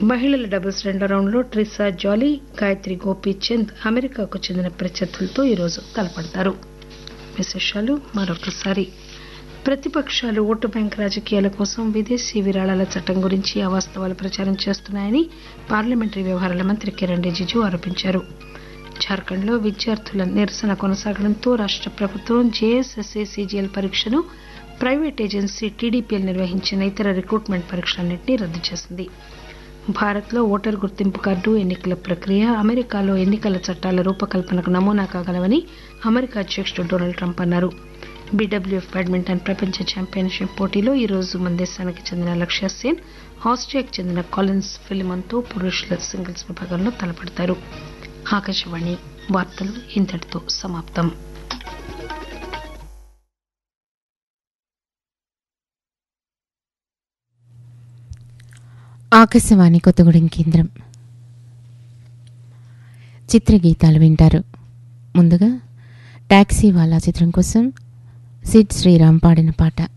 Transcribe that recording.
మహిళల డబుల్స్ రెండో రౌండ్లో ట్రిసా జాలీ గాయత్రి గోపీచంద్ అమెరికాకు చెందిన ప్రత్యర్థులతో ఈరోజు తలపడతారు విశేషాలు మరొకసారి ప్రతిపక్షాలు ఓటు బ్యాంక్ రాజకీయాల కోసం విదేశీ విరాళాల చట్టం గురించి అవాస్తవాలు ప్రచారం చేస్తున్నాయని పార్లమెంటరీ వ్యవహారాల మంత్రి కిరణ్ రిజిజు ఆరోపించారు జార్ఖండ్లో విద్యార్థుల నిరసన కొనసాగడంతో రాష్ట ప్రభుత్వం జేఎస్ఎస్ఏ సీజీఎల్ పరీక్షను ప్రైవేట్ ఏజెన్సీ టీడీపీఎల్ నిర్వహించిన ఇతర రిక్రూట్మెంట్ పరీక్షలన్నింటినీ రద్దు చేసింది భారత్లో ఓటరు గుర్తింపు కార్డు ఎన్నికల ప్రక్రియ అమెరికాలో ఎన్నికల చట్టాల రూపకల్పనకు నమూనా కాగలవని అమెరికా అధ్యక్షుడు డొనాల్డ్ ట్రంప్ అన్నారు బీడబ్ల్యూఎఫ్ బ్యాడ్మింటన్ ప్రపంచ ఛాంపియన్షిప్ పోటీలో ఈ రోజు మన దేశానికి చెందిన లక్ష్య సేన్ ఆస్ట్రియాకు చెందిన కాలిన్స్ ఫిలిమన్తో పురుషుల సింగిల్స్ విభాగంలో తలపడతారు ఆకాశవాణి వార్తలు ఇంతటితో సమాప్తం ఆకాశవాణి కొత్తగూడెం కేంద్రం చిత్రగీతాలు వింటారు ముందుగా టాక్సీ వాలా చిత్రం కోసం సిడ్ శ్రీరామ్ పాడిన పాట